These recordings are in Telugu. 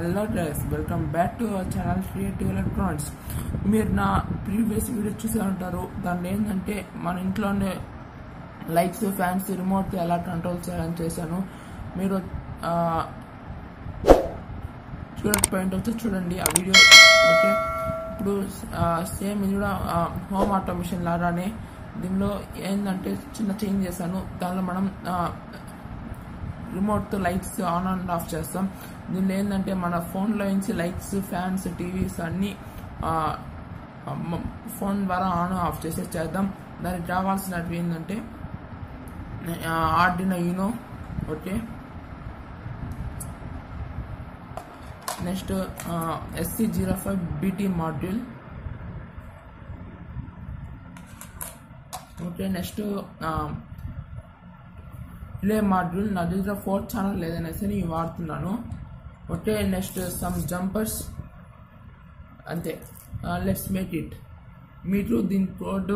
hello guys welcome back to our channel creative electronics మీరు నా ప్రీవియస్ వీడియో చూసే ఉంటారు దాంట్లో ఏంటంటే మన ఇంట్లోనే లైట్స్ ఫ్యాన్స్ రిమోట్ ఎలా కంట్రోల్ చేయాలని చేశాను మీరు ఆ, చూడకపోయింటే వచ్చి చూడండి ఆ వీడియో ఓకే ఇప్పుడు సేమ్ ఇది కూడా హోమ్ ఆటోమేషన్ లాగానే దీనిలో ఏంటంటే చిన్న చేంజ్ చేశాను దానిలో మనం ఆ, రిమోట్తో లైట్స్ ఆన్ అండ్ ఆఫ్ చేస్తాం దీనిలో ఏంటంటే మన ఫోన్లో నుంచి లైట్స్ ఫ్యాన్స్ టీవీస్ అన్నీ ఆ, మ- ఫోన్ ద్వారా ఆన్ ఆఫ్ చేసే చేద్దాం దానికి కావాల్సినవి ఏంటంటే Arduino Uno okay next SC zero five BT module okay next relay module నా దగ్గర ఫోర్త్ ఛానల్ లేదనేసి నేను వాడుతున్నాను ఓకే నెక్స్ట్ సమ్ జంపర్స్ అంతే లెట్స్ మేక్ ఇట్ మీరు దీని కోడ్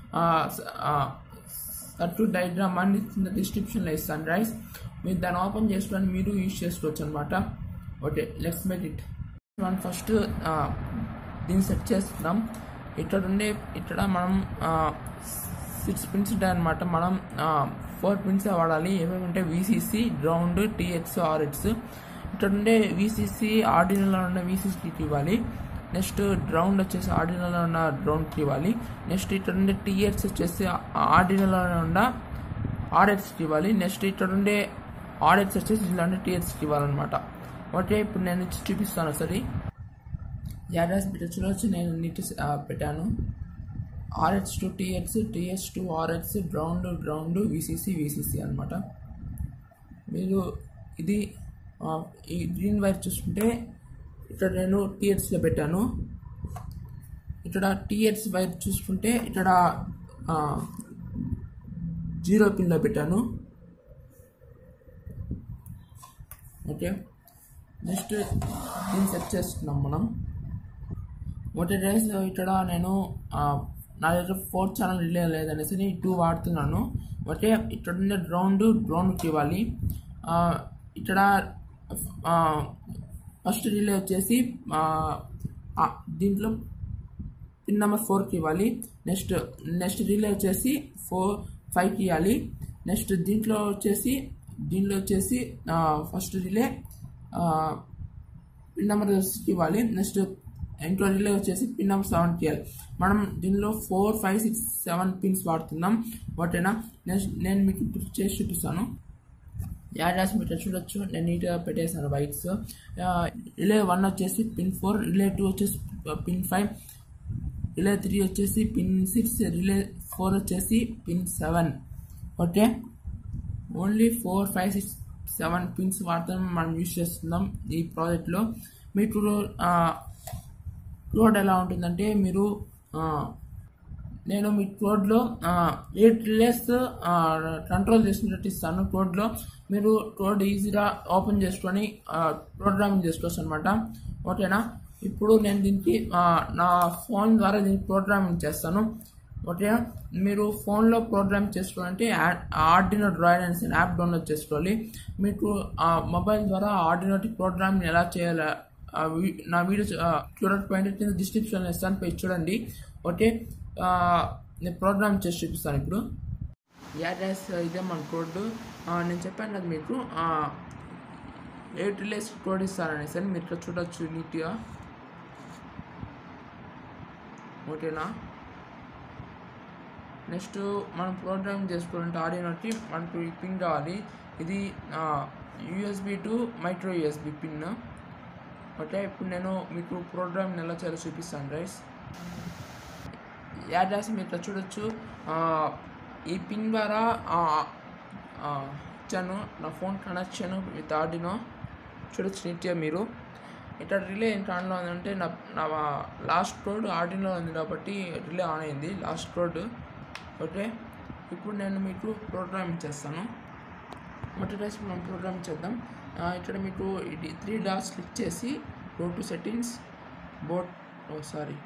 సర్క్యూట్ డయాగ్రామ్ అని కింద డిస్క్రిప్షన్లో ఇస్తాను రైస్ మీరు దాన్ని ఓపెన్ చేసుకొని మీరు యూజ్ చేసుకోవచ్చు అనమాట ఓకే లెట్స్ మేక్ ఇట్ మనం ఫస్ట్ దీన్ని సెట్ చేస్తున్నాం ఇక్కడ ఉండే ఇక్కడ మనం సిక్స్ పిన్స్ ఉంటాయన్నమాట మనం ఫోర్ పిన్స్ వాడాలి ఏమేమి ఉంటే విసిసి గ్రౌండ్ టీహెచ్ ఆర్హెచ్ ఇక్కడ ఉండే విసిసి ఆర్డినల్లో ఉన్న విసిసికి ఇవ్వాలి నెక్స్ట్ గ్రౌండ్ వచ్చేసి ఆర్డినల్లో ఉన్న గ్రౌండ్కి ఇవ్వాలి నెక్స్ట్ ఇక్కడ ఉండే టీహెచ్ వచ్చేసి ఆర్డినల్లో ఉన్న ఆర్హెచ్కి ఇవ్వాలి నెక్స్ట్ ఇక్కడ ఉండే ఆర్హెచ్ వచ్చేసి ఇలాంటి టీహెచ్కి ఇవ్వాలన్నమాట ఓకే ఇప్పుడు నేను ఇచ్చి చూపిస్తాను సరే యాడ్రస్ బిట్ చూడవచ్చు నేను నీట్ పెట్టాను RX to TX TX to RX ground ground VCC VCC అనమాట మీరు ఇది ఆ, ఈ గ్రీన్ వైర్ చూసుకుంటే ఇక్కడ నేను టీహెచ్లో పెట్టాను ఇక్కడ టీహెచ్ వైర్ చూసుకుంటే ఇక్కడ ఆ, జీరో పిన్లో పెట్టాను ఓకే నెక్స్ట్ దీన్ని సెట్ చేస్తున్నాం మనం ఒకటి డేస్ ఇక్కడ నేను ఆ, నా దగ్గర ఫోర్త్ ఛానల్ రిలే లేదనేసి నేను టూ వాడుతున్నాను ఓకే ఇక్కడ ఉండే గ్రౌండ్ గ్రౌండ్కి ఇవ్వాలి ఆ, ఇక్కడ ఫస్ట్ రిలే వచ్చేసి ఆ, ఆ, దీంట్లో పిన్ నెంబర్ ఫోర్కి ఇవ్వాలి నెక్స్ట్ నెక్స్ట్ రిలే వచ్చేసి ఫోర్ ఫైవ్కి ఇవ్వాలి నెక్స్ట్ దీంట్లో వచ్చేసి దీంట్లో వచ్చేసి ఫస్ట్ రిలే పిన్ నెంబర్ సిక్స్కి ఇవ్వాలి నెక్స్ట్ ఇంకో రిలే వచ్చేసి పిన్ నెంబర్ సెవెన్కి ఇవ్వాలి మనం దీనిలో four five six seven pins వాడుతున్నాం ఓకేనా నెక్స్ట్ నేను మీకు ఇప్పుడు చేసి చూపిస్తాను యాడ్రాస్ మీరు చూడొచ్చు నేను నీట్గా పెట్టేశాను వైట్స్ రిలే వన్ వచ్చేసి పిన్ ఫోర్ రిలే టూ వచ్చేసి పిన్ ఫైవ్ రిలే త్రీ వచ్చేసి పిన్ సిక్స్ రిలే ఫోర్ వచ్చేసి pin seven okay only four five six seven pins వాడతాం మనం యూజ్ చేస్తున్నాం ఈ ప్రాజెక్ట్లో మీకు రోడ్ ఎలా ఉంటుందంటే మీరు ఆ, నేను మీ కోడ్లో ఎయిట్ రిలేస్ కంట్రోల్ చేసినట్టు ఇస్తాను కోడ్లో మీరు కోడ్ ఈజీగా ఓపెన్ చేసుకొని ప్రోగ్రామింగ్ చేసుకోవచ్చు అనమాట ఓకేనా ఇప్పుడు నేను దీనికి ఆ, నా ఫోన్ ద్వారా దీనికి ప్రోగ్రామింగ్ చేస్తాను ఓకే మీరు ఫోన్లో ప్రోగ్రామ్ చేసుకోవాలంటే ఆర్డినో డ్రాయిడ్ అనేసి యాప్ డౌన్లోడ్ చేసుకోవాలి మీకు ఆ మొబైల్ ద్వారా ఆర్డినోటి ప్రోగ్రామ్ ఎలా చేయాలి ఆ వీ- నా వీడియో చూ- ఆ, చూడకపోయింటే కింద డిస్క్రిప్షన్లో ఇస్తాను పోయి చూడండి ఓకే ఆ, నేను ప్రోగ్రామ్ చేసి చూపిస్తాను ఇప్పుడు యాడ్రెస్ ఇదే మన కోడ్ నేను చెప్పాను కదా మీకు ఎయిట్ రిలేస్ కోడ్ ఇస్తాననేసి అని మీరు ఇక్కడ చూడొచ్చు నీట్గా ఓకేనా నెక్స్ట్ మనం ప్రోగ్రామ్ చేసుకోవాలంటే ఆడియోకి మనకు ఈ పిన్ కావాలి ఇది USB to micro USB pin okay ఇప్పుడు నేను మీకు ప్రోగ్రామ్ ఎలా చేయాలో చూపిస్తాను రైస్ యాడ్రాస్ మీరు ఇట్లా చూడొచ్చు ఆ, ఈ పిన్ ద్వారా ఆ, ఆ, ఇచ్చాను నా ఫోన్ కనెక్షన్ విత్ ఆర్డినో చూడొచ్చు నీట్గా మీరు ఇక్కడ రిలే ఏంటి ఆన్లో ఉందంటే నా నా లాస్ట్ కోడ్ ఆర్డినో ఉంది కాబట్టి రిలే ఆన్ అయింది లాస్ట్ కోడ్ ఓకే ఇప్పుడు నేను మీకు ప్రోగ్రామ్ చేస్తాను మొదటి మనం ప్రోగ్రామ్ చేద్దాం ఆ, ఇక్కడ మీకు ఇది త్రీ డాట్స్ క్లిక్ చేసి go to settings boat oh sorry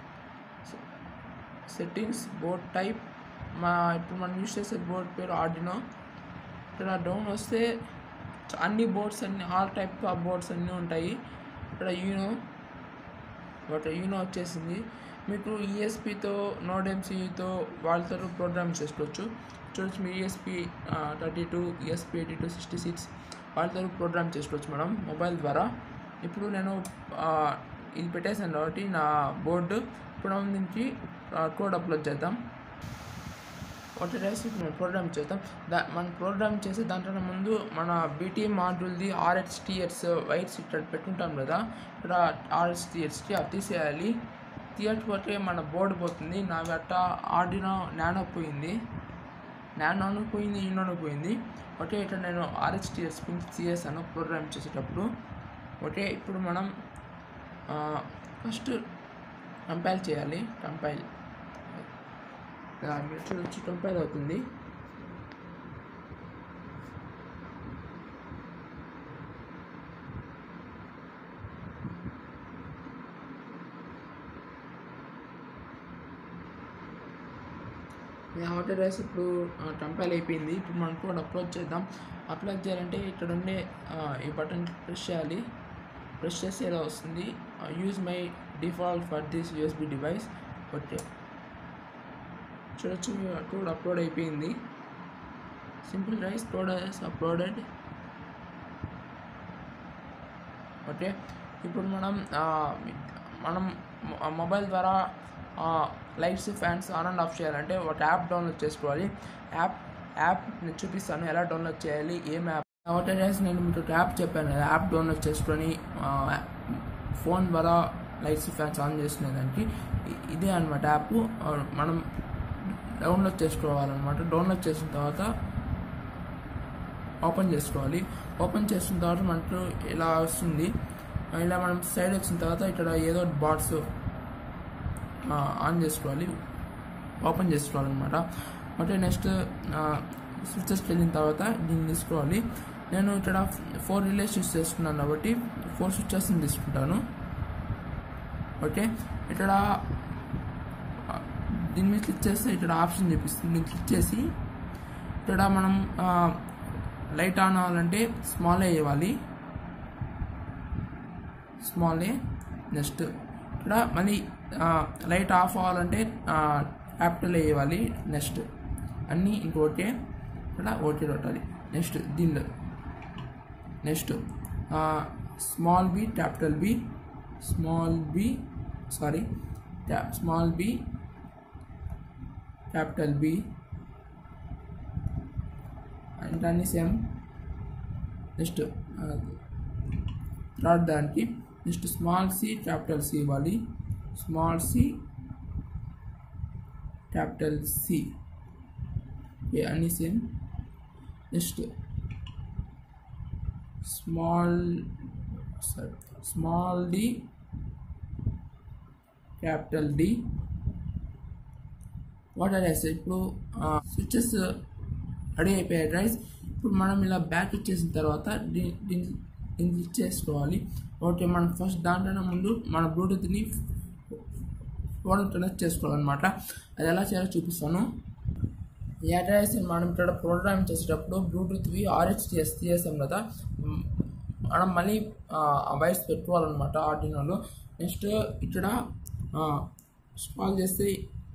settings board type మా ఇప్పుడు మనం యూస్ చేసే బోర్డ్ పేరు ఆర్డినో ఇక్కడ డౌన్ వస్తే చ- అన్ని బోర్డ్స్ అన్ని ఆల్ టైప్ ఆఫ్ బోర్డ్స్ అన్నీ ఉంటాయి ఇక్కడ యూనో బట్ యూనో వచ్చేసింది మీకు ఈఎస్పితో నోడ్ ఎంసీతో వాళ్ళతో ప్రోగ్రామ్ చేసుకోవచ్చు చూడొచ్చు మీ ESP thirty two ESP eighty two sixty six వాళ్ళతో ప్రోగ్రామ్ చేసుకోవచ్చు మేడం మొబైల్ ద్వారా ఇప్పుడు నేను ఆ, ఇది పెట్టేసాను కాబట్టి నా బోర్డు ఇప్పుడు మనం నుంచి కోడ్ అప్లోడ్ చేద్దాం ఒకటి రేసి ఇప్పుడు మనం ప్రోగ్రామ్ చేద్దాం దా మనం ప్రోగ్రామ్ చేసే దాంట్లో ముందు మన బీటీ మాడ్యూల్ది ఆర్హెచ్ టీఎర్స్ వైర్స్ ఇక్కడ పెట్టుకుంటాం కదా ఇక్కడ ఆర్హెచ్ టీఎర్స్కి అది తీసేయాలి తీయకపోతే మన బోర్డు పోతుంది నా గట్ట ఆర్డినో నానో పోయింది నానోను పోయింది ఈనోను పోయింది ఒకటే ఇక్కడ నేను ఆర్హెచ్ టీఎర్స్ పిన్ తీసేసాను ప్రోగ్రామ్ చేసేటప్పుడు ఒకటే ఇప్పుడు మనం ఫస్ట్ కంపైల్ చేయాలి కంపైల్ మీరు చూడొచ్చు కంపైల్ అవుతుంది హోటల్ రైస్ ఇప్పుడు కంపైల్ అయిపోయింది ఇప్పుడు మనం కూడా అప్లోడ్ చేద్దాం అప్లోడ్ చేయాలంటే ఇక్కడ ఉండే ఆ, ఈ బటన్ ప్రెస్ చేయాలి ప్రెస్ చేస్తే ఇలా వస్తుంది use my default for this USB device okay చూడొచ్చు కోడ్ అప్లోడ్ అయిపోయింది simple rice code uploaded okay ఇప్పుడు మనం ఆ, మనం మొ- మొబైల్ ద్వారా lights fans on and off చేయాలంటే ఒక యాప్ డౌన్లోడ్ చేసుకోవాలి యాప్ యాప్ నేను చూపిస్తాను ఎలా డౌన్లోడ్ చేయాలి ఏం యాప్ ఒకటే రైస్ నేను మీకు ఒక యాప్ చెప్పాను కదా, యాప్ డౌన్లోడ్ చేసుకొని ఆ, ఫోన్ ద్వారా లైట్స్ ఫ్యాన్స్ ఆన్ చేసుకునేదానికి ఇ- ఇదే అనమాట యాప్ ఆ, మనం డౌన్లోడ్ చేసుకోవాలన్నమాట డౌన్లోడ్ చేసిన తర్వాత ఓపెన్ చేసుకోవాలి ఓపెన్ చేసిన తర్వాత మనకు ఇలా వస్తుంది ఇలా మనం సైడ్ వచ్చిన తర్వాత ఇక్కడ ఏదో బాట్స్ ఆన్ చేసుకోవాలి ఓపెన్ చేసుకోవాలన్నమాట అంటే నెక్స్ట్ స్విచ్చెస్కి వెళ్ళిన తర్వాత దీన్ని తీసుకోవాలి నేను ఇక్కడ ఫోర్ రిలేస్ యూస్ చేసుకున్నాను కాబట్టి ఫోర్ స్విచ్చెస్ని తీసుకుంటాను ఓకే ఇక్కడ ఆ, దీని మీద క్లిక్ చేస్తే ఇక్కడ ఆప్షన్ చూపిస్తుంది దీన్ని క్లిక్ చేసి ఇక్కడ మనం లైట్ ఆన్ అవ్వాలంటే స్మాల్ ఏ ఇవ్వాలి స్మాల్ ఏ నెక్స్ట్ ఇక్కడ మళ్ళీ లైట్ ఆఫ్ అవ్వాలంటే క్యాపిటల్ ఏ ఇవ్వాలి నెక్స్ట్ అన్నీ ఇంకోటే ఇక్కడ ఓకే కొట్టాలి నెక్స్ట్ దీనిలో next small B capital B small B sorry small B capital B అంటే అన్ని సేమ్ నెక్స్ట్ థర్డ్ దానికి next small C capital C ఇవ్వాలి స్మాల్ సి క్యాపిటల్ సి అన్ని same next small sorry small D capital D water వేస్తే ఇప్పుడు స్విచ్చెస్ రెడీ అయిపోయాయి రైస్ ఇప్పుడు మనం ఇలా బ్యాక్ ఇచ్చేసిన తర్వాత దీ- దీన్ని దీన్ని క్లిక్ చేసుకోవాలి ఓకే మనం ఫస్ట్ దాంట్లోనే ముందు మన బ్లూటూత్ని ఫోన్ కనెక్ట్ చేసుకోవాలన్నమాట అది ఎలా చేయాలో చూపిస్తాను ఈ అడ్రస్ మనం ఇక్కడ ప్రోగ్రామ్ చేసేటప్పుడు బ్లూటూత్వి ఆర్హెచ్టిఎస్ తీసేస్తాం కదా మ్, మనం మళ్ళీ ఆ వైర్స్ పెట్టుకోవాలన్నమాట ఆర్డినోలో నెక్స్ట్ ఇక్కడ స్మాల్ చేస్తే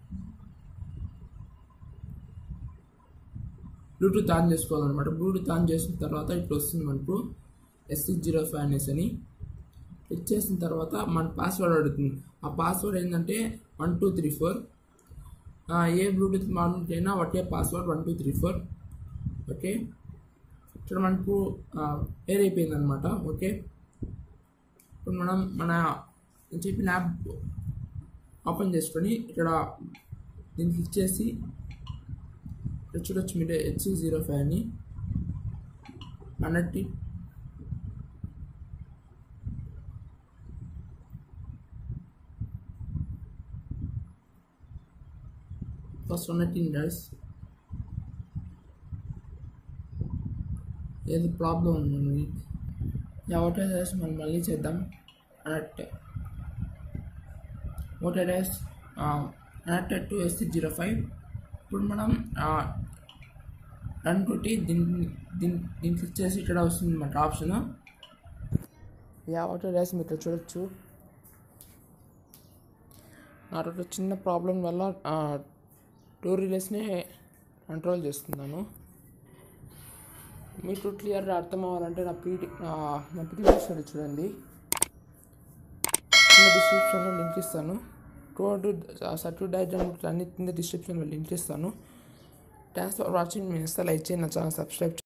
బ్లూటూత్ ఆన్ చేసుకోవాలన్నమాట బ్లూటూత్ ఆన్ చేసిన తర్వాత ఇప్పుడు వస్తుంది మనకు ఎస్సి జీరో ఫైవ్ అనేసి అని క్లిక్ చేసిన తర్వాత మన పాస్వర్డ్ అడుగుతుంది ఆ పాస్వర్డ్ ఏంటంటే వన్ టూ త్రీ ఫోర్ ఏ బ్లూటూత్ మాడ్యూల్ అయినా ఒకే password one two three four okay ఇక్కడ మనకు పేర్ అయిపోయింది అనమాట ఓకే ఇప్పుడు మనం మన నేను చెప్పిన యాప్ ఓపెన్ చేసుకొని ఇక్కడ దీన్ని క్లిక్ చేసి ఇక్కడ చూడొచ్చు మీరు హెచ్సి జీరో ఫైవ్ అని అన్నట్టు ఫస్ట్ ఉన్నట్టు గైస్ ఏదో ప్రాబ్లం ఉంది ఓటే రైస్ మనం మళ్ళీ చేద్దాం అన్నట్టు ఓటే రైస్ అన్నట్టు టూ ఎస్సీ జీరో ఫైవ్ ఇప్పుడు మనం రన్ కొట్టి దీన్ని దీన్ని దీన్ని క్లిక్ చేసి ఇక్కడ వస్తుంది మనకి ఆప్షన్ యా వాటర్ రైస్ మీరు ఇక్కడ చూడొచ్చు నాకు ఒక చిన్న ప్రాబ్లం వల్ల టూ రిలేస్నే కంట్రోల్ చేస్తున్నాను మీకు క్లియర్గా అర్థం అవ్వాలంటే నా పీడి నా ప్రీవియస్ చూడండి కింద డిస్క్రిప్షన్లో లింక్ ఇస్తాను టూ టు సర్క్యూట్ డయాగ్రామ్ అన్ని కింద డిస్క్రిప్షన్లో లింక్ ఇస్తాను థ్యాంక్స్ ఫర్ వాచింగ్ మీ ఇన్స్టా లైక్ చేయండి నా ఛానల్ సబ్స్క్రైబ్